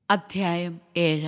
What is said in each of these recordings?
അധ്യായം ഏഴ്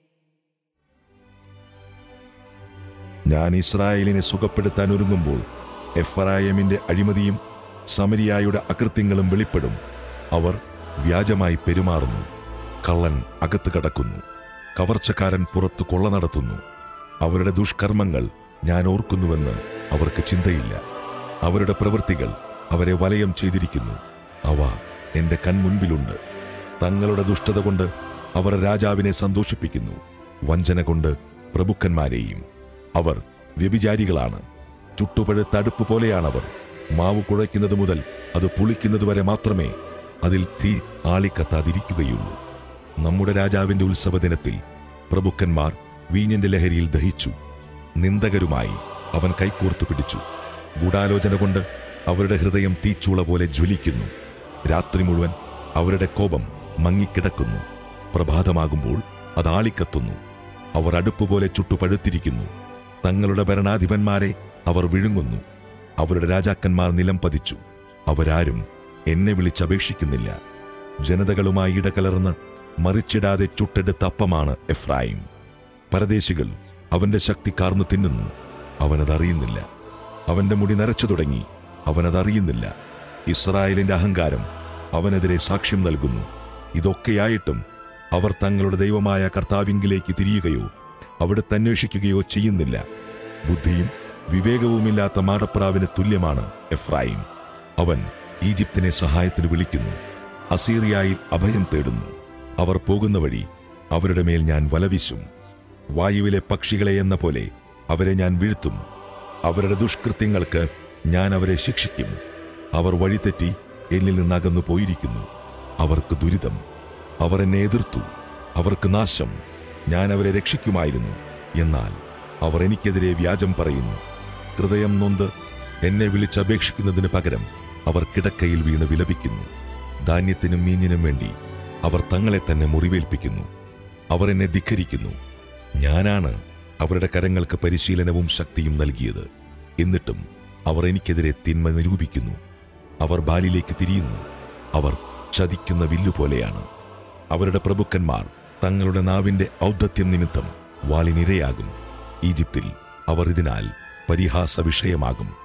ഞാൻ ഇസ്രായേലിനെ സുഖപ്പെടുത്താൻ ഒരുങ്ങുമ്പോൾ എഫ്രായമിന്റെ അഴിമതിയും സമരിയായുടെ അകൃത്യങ്ങളും വെളിപ്പെടും അവർ വ്യാജമായി പെരുമാറുന്നു കള്ളൻ അകത്ത് കടക്കുന്നു കവർച്ചക്കാരൻ പുറത്ത് കൊള്ള നടത്തുന്നു അവരുടെ ദുഷ്കർമ്മങ്ങൾ ഞാൻ ഓർക്കുന്നുവെന്ന് അവർക്ക് ചിന്തയില്ല അവരുടെ പ്രവൃത്തികൾ അവരെ വലയം ചെയ്തിരിക്കുന്നു അവ എന്റെ കൺമുൻപിലുണ്ട് തങ്ങളുടെ ദുഷ്ടത കൊണ്ട് അവർ രാജാവിനെ സന്തോഷിപ്പിക്കുന്നു വഞ്ചന കൊണ്ട് പ്രഭുക്കന്മാരെയും അവർ വ്യഭിചാരികളാണ് ചുട്ടുപഴുത്ത അടുപ്പ് പോലെയാണവർ മാവ് കുഴയ്ക്കുന്നത് മുതൽ അത് പുളിക്കുന്നത് വരെ മാത്രമേ അതിൽ തീ ആളിക്കത്താതിരിക്കുകയുള്ളൂ നമ്മുടെ രാജാവിന്റെ ഉത്സവദിനത്തിൽ പ്രഭുക്കന്മാർ വീഞ്ഞിന്റെ ലഹരിയിൽ ദഹിച്ചു നിന്ദകരുമായി അവൻ കൈകോർത്തു പിടിച്ചു ഗൂഢാലോചന കൊണ്ട് അവരുടെ ഹൃദയം തീച്ചൂള പോലെ ജ്വലിക്കുന്നു രാത്രി മുഴുവൻ അവരുടെ കോപം മങ്ങിക്കിടക്കുന്നു പ്രഭാതമാകുമ്പോൾ അത് ആളിക്കത്തുന്നു അവർ അടുപ്പുപോലെ ചുട്ടുപഴുത്തിരിക്കുന്നു തങ്ങളുടെ ഭരണാധിപന്മാരെ അവർ വിഴുങ്ങുന്നു അവരുടെ രാജാക്കന്മാർ നിലം പതിച്ചു അവരാരും എന്നെ വിളിച്ചപേക്ഷിക്കുന്നില്ല ജനതകളുമായി ഇടകലർന്ന് മറിച്ചിടാതെ ചുട്ടെടുത്ത അപ്പമാണ് എഫ്രായിം പരദേശികൾ അവന്റെ ശക്തി കാർന്നു തിന്നുന്നു അവനതറിയുന്നില്ല അവന്റെ മുടി നരച്ചു തുടങ്ങി അവനതറിയുന്നില്ല ഇസ്രായേലിന്റെ അഹങ്കാരം അവനെതിരെ സാക്ഷ്യം നൽകുന്നു ഇതൊക്കെയായിട്ടും അവർ തങ്ങളുടെ ദൈവമായ കർത്താവിങ്കിലേക്ക് തിരിയുകയോ അവിടുത്തെ അന്വേഷിക്കുകയോ ചെയ്യുന്നില്ല ബുദ്ധിയും വിവേകവുമില്ലാത്ത മാടപ്രാവിന് തുല്യമാണ് എഫ്രായിം അവൻ ഈജിപ്തിനെ സഹായത്തിന് വിളിക്കുന്നു അസീറിയായിൽ അഭയം തേടുന്നു അവർ പോകുന്ന വഴി അവരുടെ മേൽ ഞാൻ വലവിശും വായുവിലെ പക്ഷികളെ എന്ന പോലെ അവരെ ഞാൻ വീഴ്ത്തും അവരുടെ ദുഷ്കൃത്യങ്ങൾക്ക് ഞാൻ അവരെ ശിക്ഷിക്കും അവർ വഴിതെറ്റി എന്നിൽ നിന്നകന്നു പോയിരിക്കുന്നു അവർക്ക് ദുരിതം അവർ എന്നെ എതിർത്തു അവർക്ക് നാശം ഞാൻ അവരെ രക്ഷിക്കുമായിരുന്നു എന്നാൽ അവർ എനിക്കെതിരെ വ്യാജം പറയുന്നു ഹൃദയം നൊന്ത് എന്നെ വിളിച്ചപേക്ഷിക്കുന്നതിന് പകരം അവർ കിടക്കയിൽ വീണ് വിലപിക്കുന്നു ധാന്യത്തിനും മീനിനും വേണ്ടി അവർ തങ്ങളെ തന്നെ മുറിവേൽപ്പിക്കുന്നു അവർ എന്നെ ധിക്കരിക്കുന്നു ഞാനാണ് അവരുടെ കരങ്ങൾക്ക് പരിശീലനവും ശക്തിയും നൽകിയത് എന്നിട്ടും അവർ എനിക്കെതിരെ തിന്മ നിരൂപിക്കുന്നു അവർ ബാലിലേക്ക് തിരിയുന്നു അവർ ചതിക്കുന്ന വില്ലുപോലെയാണ് അവരുടെ പ്രഭുക്കന്മാർ തങ്ങളുടെ നാവിന്റെ ഔദ്ധത്യം നിമിത്തം വാളിനിരയാകും ഈജിപ്തിൽ അവർ ഇതിനാൽ പരിഹാസ വിഷയമാകും